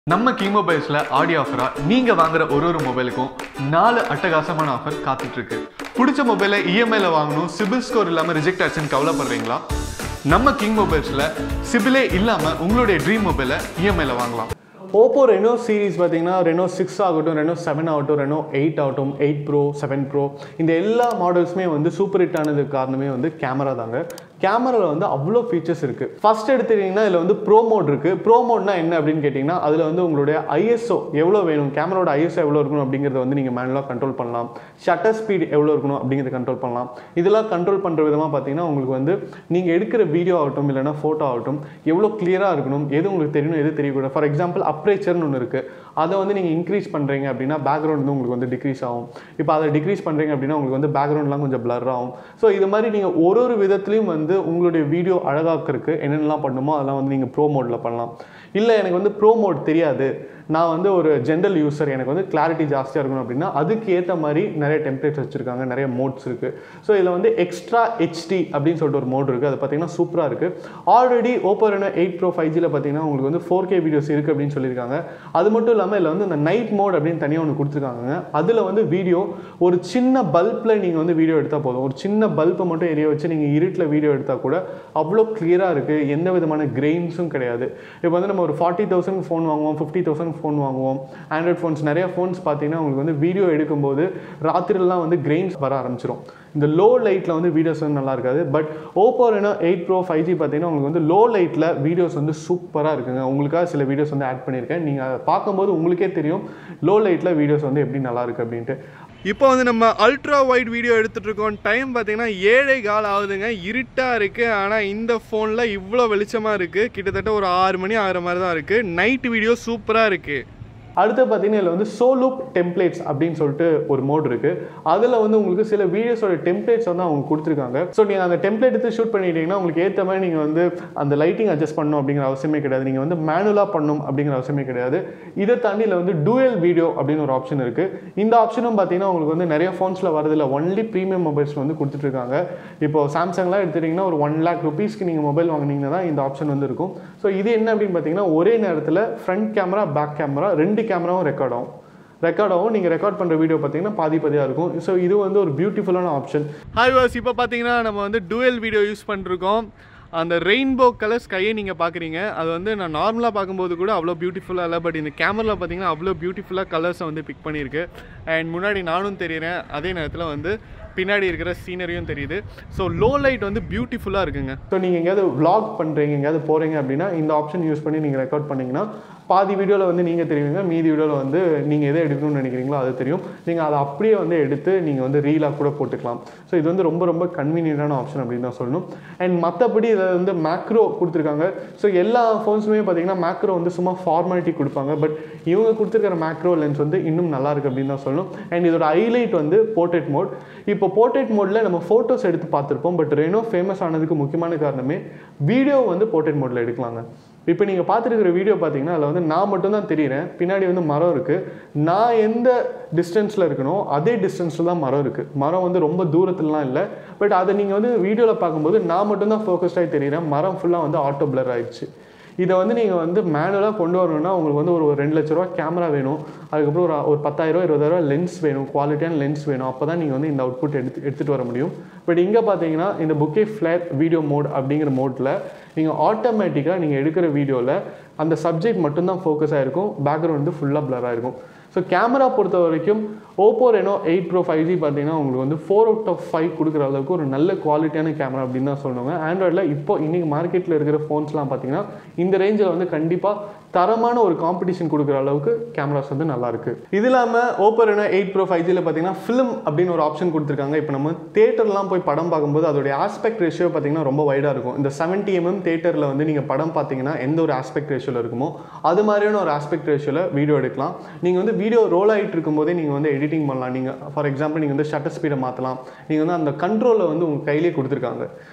நம்ம key மொபைல்ஸில் audio ஆஃபராக நீங்கள் வாங்குற ஒரு ஒரு மொபைலுக்கும் நாலு அட்டகாசமான ஆஃபர் காத்துட்ருக்கு பிடிச்ச மொபைலை இஎம்ஐல வாங்கணும் சிபில் ஸ்கோர் இல்லாமல் ரிஜெக்ட் ஆச்சுன்னு கவலைப்படுறீங்களா நம்ம கிங் மொபைல்ஸில் சிபிலே இல்லாமல் உங்களுடைய ட்ரீம் மொபைலை இஎம்ஐல வாங்கலாம் ஓப்போ ரெனோ சீரிஸ் பார்த்தீங்கன்னா ரெனோ சிக்ஸ் ஆகட்டும் ரெனோ செவன் ஆகட்டும் ரெனோ எயிட் ஆகட்டும் எயிட் ப்ரோ செவன் ப்ரோ இந்த எல்லா மாடல்ஸுமே வந்து சூப்பர் ஹிட் ஆனதுக்கு காரணமே வந்து கேமரா தாங்க கேமராவில் வந்து அவ்வளோ ஃபீச்சர்ஸ் இருக்குது ஃபர்ஸ்ட் எடுத்துக்கிட்டிங்கன்னா இதில் வந்து ப்ரோ மோட் இருக்குது ப்ரோ மோட்னா என்ன அப்படின்னு கேட்டிங்கன்னா அதில் வந்து உங்களுடைய ஐஎஸ்ஓ எவ்வளோ வேணும் கேமராவோட ஐஎஸ்ஓ எவ்வளோ இருக்கணும் அப்படிங்கிறத வந்து நீங்கள் மேனுவலாக கண்ட்ரோல் பண்ணலாம் ஷட்டர் ஸ்பீட் எவ்வளோ இருக்கணும் அப்படிங்கிறத கண்ட்ரோல் பண்ணலாம் இதெல்லாம் கண்ட்ரோல் பண்ணுற விதமாக பார்த்தீங்கன்னா உங்களுக்கு வந்து நீங்கள் எடுக்கிற வீடியோ ஆகட்டும் இல்லைனா ஃபோட்டோ ஆகட்டும் எவ்வளோ கிளியராக இருக்கணும் எது உங்களுக்கு தெரியணும் எது தெரியக்கூடாது ஃபார் எக்ஸாம்பிள் அப்ரேச்சர்னு ஒன்று இருக்குது அதை வந்து நீங்கள் இன்க்ரீஸ் பண்ணுறீங்க அப்படின்னா பேக்ரவுண்ட் வந்து உங்களுக்கு வந்து டிக்ரீஸ் ஆகும் இப்போ அதை டிக்ரீஸ் பண்ணுறீங்க அப்படின்னா உங்களுக்கு வந்து பேக்ரவுண்ட்லாம் கொஞ்சம் blur ஆகும் ஸோ இது மாதிரி நீங்கள் ஒரு ஒரு விதத்துலையும் வந்து உங்களுடைய வீடியோ அழகாக்கிறதுக்கு என்னென்னலாம் பண்ணுமோ அதெல்லாம் வந்து நீங்கள் ப்ரோ மோடில் பண்ணலாம் இல்லை எனக்கு வந்து ப்ரோ மோட் தெரியாது நான் வந்து ஒரு ஜென்ரல் யூசர் எனக்கு வந்து கிளாரிட்டி ஜாஸ்தியாக இருக்கணும் அப்படின்னா அதுக்கு ஏற்ற மாதிரி நிறைய டெம்ப்ளேட்ஸ் வச்சுருக்காங்க நிறைய மோட்ஸ் இருக்குது ஸோ இதில் வந்து எக்ஸ்ட்ரா ஹெச்டி அப்படின்னு சொல்லிட்டு ஒரு மோட் இருக்குது அது பார்த்தீங்கன்னா சூப்பராக இருக்குது already Oppo Reno eight pro five ஜியில் பார்த்தீங்கன்னா உங்களுக்கு வந்து ஃபோர் கே வீடியோஸ் இருக்குது அப்படின்னு சொல்லியிருக்காங்க அது மட்டும் இல்லாமல் இதில் வந்து இந்த நைட் மோட் அப்படின்னு தனியாக ஒன்று கொடுத்துருக்காங்க அதில் வந்து வீடியோ ஒரு சின்ன பல்பில் நீங்கள் வந்து வீடியோ எடுத்தால் போதும் ஒரு சின்ன பல்பை மட்டும் எரிய வச்சு நீங்கள் இருட்டில் வீடியோ எடுத்தால் கூட அவ்வளோ கிளியராக இருக்குது எந்த விதமான கிரெயின்ஸும் கிடையாது இப்போ வந்து நம்ம ஒரு ஃபார்ட்டி தௌசண்ட் ஃபோன் வாங்குவோம் ஃபிஃப்டி தௌசண்ட் ஃபோன் வாங்குவோம் ஆண்ட்ராய்ட் ஃபோன்ஸ் நிறைய ஃபோன்ஸ் பார்த்தீங்கன்னா உங்களுக்கு வந்து வீடியோ எடுக்கும்போது ராத்திரிலாம் வந்து கிரெயின்ஸ் வர ஆரம்பிச்சிரும் இந்த லோ லைட்டில் வந்து வீடியோஸ் வந்து நல்லா இருக்காது but Oppo Reno eight pro five G பார்த்தீங்கன்னா உங்களுக்கு வந்து லோ லைட்டில் வீடியோஸ் வந்து சூப்பராக இருக்குங்க உங்களுக்காக சில வீடியோஸ் வந்து ஆட் பண்ணியிருக்கேன் நீங்கள் அதை பார்க்கும்போது உங்களுக்கே தெரியும் லோ லைட்டில் வீடியோஸ் வந்து எப்படி நல்லா இருக்கு அப்படின்ட்டு இப்போ வந்து நம்ம அல்ட்ரா வைட் வீடியோ எடுத்துட்டு இருக்கோம் டைம் பார்த்தீங்கன்னா ஏழை கால் ஆகுதுங்க இருட்டாக இருக்குது ஆனால் இந்த ஃபோனில் இவ்வளோ வெளிச்சமாக இருக்குது கிட்டத்தட்ட ஒரு ஆறு மணி ஆகிற மாதிரி தான் இருக்குது நைட் வீடியோ சூப்பராக இருக்குது அடுத்து பார்த்தீங்கன்னா இதில் வந்து சோலூப் டெம்ப்ளேட்ஸ் அப்படின்னு சொல்லிட்டு ஒரு மோட் இருக்குது அதில் வந்து உங்களுக்கு சில வீடியோஸோட டெம்ப்ளேட்ஸ் வந்து அவங்க கொடுத்துருக்காங்க ஸோ நீங்கள் அந்த டெம்ப்ளேட் எடுத்து ஷூட் பண்ணிட்டீங்கன்னா உங்களுக்கு ஏற்ற மாதிரி நீங்கள் வந்து அந்த லைட்டிங் அட்ஜஸ்ட் பண்ணணும் அப்படிங்கிற அவசியமே கிடையாது நீங்கள் வந்து மேனுவலாக பண்ணணும் அப்படிங்கிற அவசியமே கிடையாது இதை தாண்டி இதில் வந்து டூயல் வீடியோ அப்படின்னு ஒரு ஆப்ஷன் இருக்குது இந்த ஆப்ஷனும் பார்த்தீங்கன்னா உங்களுக்கு வந்து நிறைய ஃபோன்ஸில் வரதில்ல ஒன்லி ப்ரீமியம் மொபைல்ஸ் வந்து கொடுத்துட்ருக்காங்க இப்போ சாம்சங்லாம் எடுத்துட்டிங்கன்னா ஒரு ஒன் லேக் ருபீஸ்க்கு நீங்கள் மொபைல் வாங்குனீங்கன்னா தான் இந்த ஆப்ஷன் வந்து இருக்கும் ஸோ இது என்ன அப்படின்னு பார்த்தீங்கன்னா ஒரே நேரத்தில் ஃப்ரண்ட் கேமரா பேக் கேமரா ரெண்டு கேமராவும் ரெக்கார்ட் ஆகும் ரெக்கார்ட் ஆகும் நீங்கள் ரெக்கார்ட் பண்ணுற வீடியோ பார்த்தீங்கன்னா பாதி பாதியாக இருக்கும் ஸோ இது வந்து ஒரு பியூட்டிஃபுல்லான ஆப்ஷன் ஹாய் வாஸ் இப்போ பார்த்தீங்கன்னா நம்ம வந்து டுவெல் வீடியோ யூஸ் பண்ணிருக்கோம் அந்த ரெயின்போ கலர் ஸ்கையை நீங்கள் பார்க்குறீங்க அது வந்து நான் நார்மலாக பார்க்கும்போது கூட அவ்வளோ பியூட்டிஃபுல்லாக இல்லை பட் இந்த கேமராவில் பார்த்தீங்கன்னா அவ்வளோ பியூட்டிஃபுல்லாக கலர்ஸை வந்து பிக் பண்ணியிருக்கு அண்ட் முன்னாடி நானும் தெரியுறேன் அதே நேரத்தில் வந்து பின்னாடி இருக்கிற சீனரியும் தெரியுது ஸோ லோ லைட் வந்து பியூட்டிஃபுல்லாக இருக்குங்க ஸோ நீங்கள் எங்கேயாவது vlog பண்ணுறீங்க எங்கேயாவது போகிறீங்க அப்படின்னா இந்த ஆப்ஷன் யூஸ் பண்ணி நீங்கள் ரெக்கார்ட் பண்ணீங்கன்னா பாதி வீடியோவில் வந்து நீங்கள் தெரியுங்க மீதி வீடியோவில் வந்து நீங்கள் எதை எடுக்கணும்னு நினைக்கிறீங்களோ அது தெரியும் நீங்கள் அதை அப்படியே வந்து எடுத்து நீங்கள் வந்து ரீலாக கூட போட்டுக்கலாம் ஸோ இது வந்து ரொம்ப ரொம்ப கன்வீனியன்டான ஆப்ஷன் அப்படின்னு தான் சொல்லணும் அண்ட் மற்றபடி இதில் வந்து மேக்ரோ கொடுத்துருக்காங்க ஸோ எல்லா ஃபோன்ஸுமே பார்த்தீங்கன்னா மேக்ரோ வந்து சும்மா ஃபார்மாலிட்டி கொடுப்பாங்க பட் இவங்க கொடுத்துருக்கிற மேக்ரோ லென்ஸ் வந்து இன்னும் நல்லா இருக்கு அப்படின்னு தான் சொல்லணும் அண்ட் இதோட ஹைலைட் வந்து போர்ட்ரேட் மோட் இப்போ போர்ட்ரேட் மோடில் நம்ம ஃபோட்டோஸ் எடுத்து பார்த்துருப்போம் பட் ரெனோ ஃபேமஸ் ஆனதுக்கு முக்கியமான காரணமே வீடியோ வந்து போர்ட்ரேட் மோடில் எடுக்கலாங்க இப்போ நீங்கள் பார்த்துருக்கிற வீடியோ பார்த்தீங்கன்னா அதில் வந்து நான் மட்டும்தான் தெரியுறேன் பின்னாடி வந்து மரம் இருக்குது நான் எந்த டிஸ்டன்ஸில் இருக்கணும் அதே டிஸ்டன்ஸில் தான் மரம் இருக்குது மரம் வந்து ரொம்ப தூரத்துலலாம் இல்லை பட் அதை நீங்கள் வந்து வீடியோவில் பார்க்கும்போது நான் மட்டும்தான் ஃபோக்கஸ்டாகி தெரியுறேன் மரம் ஃபுல்லாக வந்து ஆட்டோ பிளர் ஆயிடுச்சு இதை வந்து நீங்கள் வந்து மேனுவலாக கொண்டு வரணும்னா உங்களுக்கு வந்து ஒரு ரெண்டு லட்ச ரூபா கேமரா வேணும் அதுக்கப்புறம் ஒரு ஒரு பத்தாயிரம் இருபதாயிரம் லென்ஸ் வேணும் குவாலிட்டியான லென்ஸ் வேணும் அப்போ தான் நீங்கள் வந்து இந்த அவுட்புட் எடுத்து எடுத்துகிட்டு வர முடியும் பட் இங்கே பார்த்தீங்கன்னா இந்த புக்கே ஃப்ளாட் வீடியோ மோட் அப்படிங்கிற மோட்டில் நீங்கள் ஆட்டோமேட்டிக்காக நீங்கள் எடுக்கிற வீடியோவில் அந்த சப்ஜெக்ட் மட்டும்தான் ஃபோக்கஸ் ஆகிருக்கும் பேக்ரவுண்ட் வந்து ஃபுல்லாக blur ஆகிருக்கும் ஸோ கேமரா பொறுத்த வரைக்கும் Oppo Reno eight pro five G பார்த்தீங்கன்னா உங்களுக்கு வந்து ஃபோர் அவுட் ஆஃப் ஃபைவ் கொடுக்குற அளவுக்கு ஒரு நல்ல குவாலிட்டியான கேமரா அப்படின்னு தான் சொல்லுவாங்க ஆண்ட்ராய்டில் இப்போ இன்றைக்கி மார்க்கெட்டில் இருக்கிற ஃபோன்ஸ்லாம் பார்த்தீங்கன்னா இந்த ரேஞ்சில் வந்து கண்டிப்பாக தரமான ஒரு காம்படிஷன் கொடுக்குற அளவுக்கு கேமராஸ் வந்து நல்லா இருக்கு இது இல்லாமல் Oppo Reno eight pro five ஜியில் பார்த்தீங்கன்னா ஃபிலிம் அப்படின்னு ஒரு ஆப்ஷன் கொடுத்துருக்காங்க இப்போ நம்ம தேட்டர்லாம் போய் படம் பார்க்கும்போது அதோடைய ஆஸ்பெக்ட் ரேஷியோ பார்த்தீங்கன்னா ரொம்ப வைடாக இருக்கும் இந்த செவன்ட்டி எம்எம் தேட்டரில் வந்து நீங்கள் படம் பார்த்தீங்கன்னா எந்த ஒரு ஆஸ்பெக்ட் ரேஷியோவில் இருக்குமோ அது மாதிரியான ஒரு ஆஸ்பெக்ட் ரேஷியோவில் வீடியோ எடுக்கலாம் நீங்கள் வந்து வீடியோ ரோல் ஆகிட்டு இருக்கும்போதே நீங்கள் வந்து எடிட்டிங் பண்ணலாம் நீங்கள் ஃபார் எக்ஸாம்பிள் நீங்கள் வந்து ஷட்டர் ஸ்பீடை மாற்றலாம் நீங்கள் வந்து அந்த கண்ட்ரோலை வந்து உங்கள் கையிலே கொடுத்துருக்காங்க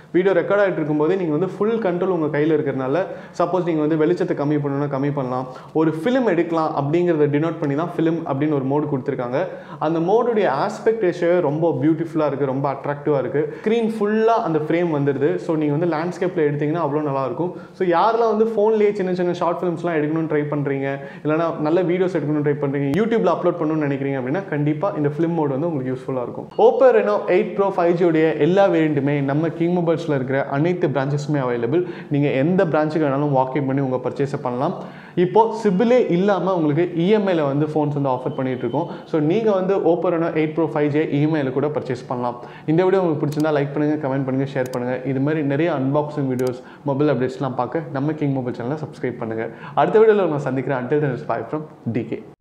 வீடியோ ரெக்கார்ட் ஆகிட்டு இருக்கும்போதே நீங்கள் வந்து ஃபுல் கண்ட்ரோல் உங்கள் கையில் இருக்கிறனால சப்போஸ் நீங்கள் வந்து வெளிச்சத்தை கம்மி பண்ணணும்னா கம்மி பண்ணலாம் ஒரு ஃபிலிம் எடுக்கலாம் அப்படிங்கிறத டினோட் பண்ணி தான் ஃபிலிம் அப்படின்னு ஒரு மோடு கொடுத்துருக்காங்க அந்த மோடுடைய ஆஸ்பெக்ட் ரேஷியோ ரொம்ப பியூட்டிஃபுல்லாக இருக்குது ரொம்ப அட்ராக்டிவாக இருக்குது ஸ்க்ரீன் ஃபுல்லாக அந்த ஃப்ரேம் வந்துடுது ஸோ நீங்கள் வந்து லேண்ட்ஸ்கேப்பில் எடுத்தீங்கன்னா அவ்வளோ நல்லாயிருக்கும் ஸோ யாரெல்லாம் வந்து ஃபோன்லேயே சின்ன சின்ன ஷார்ட் ஃபிலிம்ஸ்லாம் எடுக்கணும்னு ட்ரை பண்ணுறீங்க இல்லைனா நல்ல வீடியோஸ் எடுக்கணும்னு ட்ரை பண்ணுறீங்க யூடியூப்ல அப்லோட் பண்ணணும்னு நினைக்கிறீங்க அப்படின்னா கண்டிப்பாக இந்த ஃபிலிம் மோட் வந்து உங்களுக்கு யூஸ்ஃபுல்லாக இருக்கும் Oppo Reno eight pro five ஜியோடைய எல்லா வேரியண்ட்டுமே நம்ம கிங் மொபைல்ஸில் இருக்கிற அனைத்து பிரான்ச்சஸுமே அவைலபிள் நீங்கள் எந்த பிரான்ச்சுக்கு வேணாலும் வாக்கிங் பண்ணி உங்கள் பர்ச்சேஸை பண்ணலாம் இப்போ சிபிலே இல்லாமல் உங்களுக்கு இஎம்ஐல வந்து ஃபோன்ஸ் வந்து ஆஃபர் பண்ணிட்டு இருக்கோம் ஸோ நீங்கள் வந்து Oppo Reno eight pro five G இஎம்ஐல கூட பர்ச்சேஸ் பண்ணலாம் இந்த வீடியோ உங்களுக்கு பிடிச்சிருந்தா லைக் பண்ணுங்கள் கமெண்ட் பண்ணுங்கள் ஷேர் பண்ணுங்கள் இது மாதிரி நிறைய அன்பாக்சிங் வீடியோஸ் மொபைல் அப்டேட்ஸ்லாம் பார்க்க நம்ம கிங் மொபைல் சேனலை சப்ஸ்கிரைப் பண்ணுங்கள் அடுத்த வீடியோவில் நான் சந்திக்கிறேன் அண்டில் பாய் ஃப்ரம் டிகே